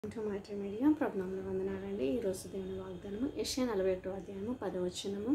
to Maitree media ప్రభుత్వంలో వందనాలండి ఈరోజు దేవుని వాగ్దానము యశ్య నలభై ఒకటో అధ్యాయము పదవచనము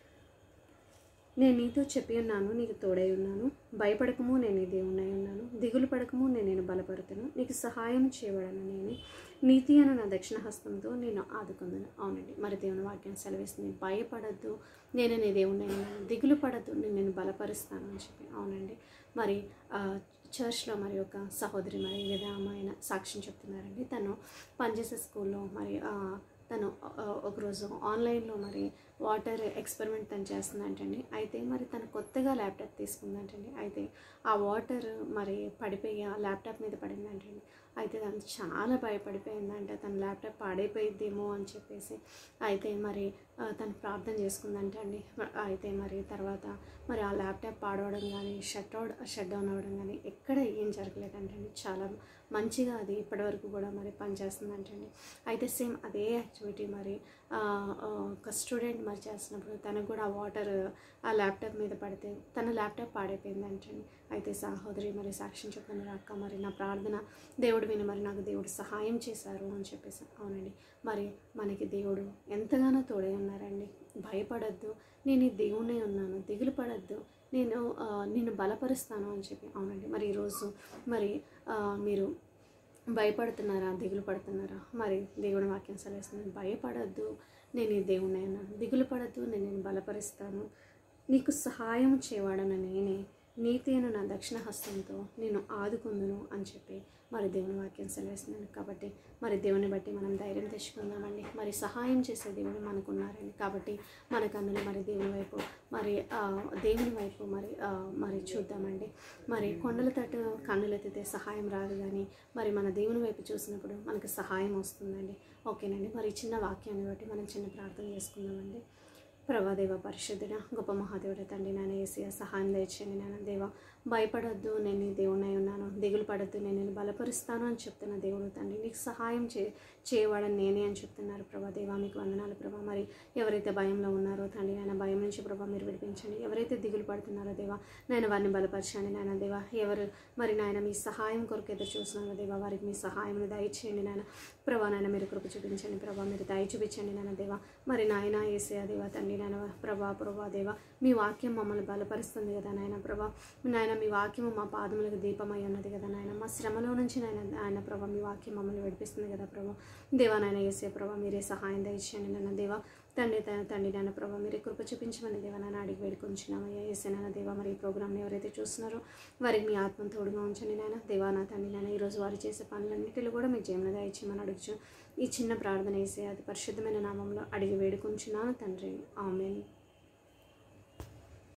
నేను నీతో చెప్పి ఉన్నాను నీకు తోడై ఉన్నాను భయపడకము నేను నీ దేవునై ఉన్నాను దిగులు పడకము నేను నేను బలపరుతును నీకు సహాయం చేయబడను నేను నీతి అను నా దక్షిణ హస్తంతో నేను ఆదుకుందును అవునండి మరి దేవుని వాక్యం సెలవిస్తుంది భయపడద్దు నేను నీ దేవునై ఉన్నాను దిగులు పడద్దు నేను నేను బలపరుస్తాను అని చెప్పి అవునండి మరి ఆ, చర్చ్లో మరి ఒక సహోదరి మరి ఈ విధమైన సాక్ష్యం చెప్తున్నారండి తను పనిచేసే స్కూల్లో మరి ఆ, తను ఆ, ఒకరోజు ఆన్లైన్లో మరి వాటర్ ఎక్స్పెరిమెంట్ తను చేస్తుందంటండి అయితే మరి తను కొత్తగా ల్యాప్టాప్ తీసుకుందంటండి అయితే ఆ వాటర్ మరి పడిపోయి ఆ ల్యాప్టాప్ మీద పడిందంటండి అయితే తను చాలా భయపడిపోయిందంట తన ల్యాప్టాప్ పాడైపోయిద్దేమో అని చెప్పేసి అయితే మరి ఆ, తను ప్రార్థన చేసుకుందంట అండి అయితే మరి తర్వాత మరి ఆ ల్యాప్టాప్ పాడవడం కానీ షట్ అవుట్ షట్ డౌన్ అవ్వడం కానీ ఎక్కడ ఏం జరగలేదంటండి చాలా మంచిగా అది ఇప్పటివరకు కూడా మరి పనిచేస్తుందంటండి అయితే సేమ్ అదే యాక్టివిటీ మరి ఆ, ఆ, ఒక స్టూడెంట్ మరి చేస్తున్నప్పుడు తనకు కూడా ఆ వాటర్ ఆ ల్యాప్టాప్ మీద పడితే తన ల్యాప్టాప్ పాడైపోయిందంటండి అయితే సహోదరి మరి సాక్ష్యం చెప్తున్నారు అక్క మరి నా ప్రార్థన దేవుడు విని మరి నాకు దేవుడు సహాయం చేశారు అని చెప్పేసి అవునండి మరి మనకి దేవుడు ఎంతగానో తోడై ఉన్నారండి భయపడద్దు నేను ఈ దేవునే ఉన్నాను దిగులు పడద్దు నేను ఆ, నిన్ను బలపరుస్తాను అని చెప్పి అవునండి మరి ఈరోజు మరి ఆ, మీరు భయపడుతున్నారా దిగులు పడుతున్నారా మరి దేవుని వాక్యం సెలవుస్తుంది భయపడద్దు నేను ఈ దేవుని అన్నాను దిగులు పడద్దు నేను నేను బలపరుస్తాను నీకు సహాయం చేయవాడన నేనే నీతి అను నా దక్షిణ హస్తంతో నేను ఆదుకుందును అని చెప్పి మరి దేవుని వాక్యం సెలవిస్తున్నాను కాబట్టి మరి దేవుని బట్టి మనం ధైర్యం తెచ్చుకుందామండి మరి సహాయం చేసే దేవుడు మనకున్నారండి కాబట్టి మన కన్నులు మరి దేవుని వైపు మరి ఆ, దేవుని వైపు మరి ఆ, మరి చూద్దామండి మరి కొండల తట్టు కన్నులు ఎత్తితే సహాయం రాదు కానీ మరి మన దేవుని వైపు చూసినప్పుడు మనకు సహాయం వస్తుందండి ఓకేనండి మరి ఈ చిన్న వాక్యాన్ని బట్టి మనం చిన్న ప్రార్థన చేసుకుందామండి ప్రభాదేవ పరిశుద్ధుడ గొప్ప మహాదేవుడ తండ్రి నాన్న ఏసీయ సహాయం దయచేయండి నాన్న దేవ భయపడొద్దు నేను నీ దేవునై ఉన్నాను దిగులు పడద్దు నేను నేను బలపరుస్తాను అని చెప్తున్న దేవుడు తండ్రి నీకు సహాయం చే చేయవాడని నేనే అని చెప్తున్నారు ప్రభా దేవా మీకు వందనాలు ప్రభా మరి ఎవరైతే భయంలో ఉన్నారో తండ్రి నాయన భయం నుంచి ప్రభా మీరు విడిపించండి ఎవరైతే దిగులు పడుతున్నారో దేవా నాయన వారిని బలపరచండి నాయన దేవా ఎవరు మరి నాయన మీ సహాయం కొరకు ఎదురు చూస్తున్నారో దేవా వారికి మీ సహాయం దయచేయండి నాయన ప్రభా నాయన మీరు కృప చూపించండి ప్రభా మీరు దయ చూపించండి నాయన దేవా మరి నాయన ఏసే దేవా తండ్రి నాయన ప్రభా ప్రభా దేవా మీ వాక్యం మమ్మల్ని బలపరుస్తుంది కదా నాయన ప్రభా నాయన మీ వాక్యము మా పాదములకు దీపమై ఉన్నది కదా నాయన మా శ్రమలో నుంచి నాయన ఆయన ప్రభా మీ వాక్యం మమ్మల్ని విడిపిస్తుంది కదా ప్రభా దేవా నాయన ఏసే ప్రభా మీరే సహాయం దయచేయండి నాయన దేవా తండ్రి త- తండ్రి నాన్న ప్రభా మీరే కృప చూపించమని దేవా నాన్న అడిగి వేడుకొంచున్నామయ్యా ఏసే నాన్న దేవా మరి ఈ ప్రోగ్రామ్ని ఎవరైతే చూస్తున్నారో వారికి మీ ఆత్మ తోడుగా ఉంచండి నాయన దేవా నా తండ్రి నాన్న ఈరోజు వారు చేసే పనులన్నిటిలో కూడా మీ జయమున దయచేయమని అడుగుచు ఈ చిన్న ప్రార్థన వేసే అది పరిశుద్ధమైన నామంలో అడిగి వేడుకొంచున్నాను తండ్రి ఆమెన్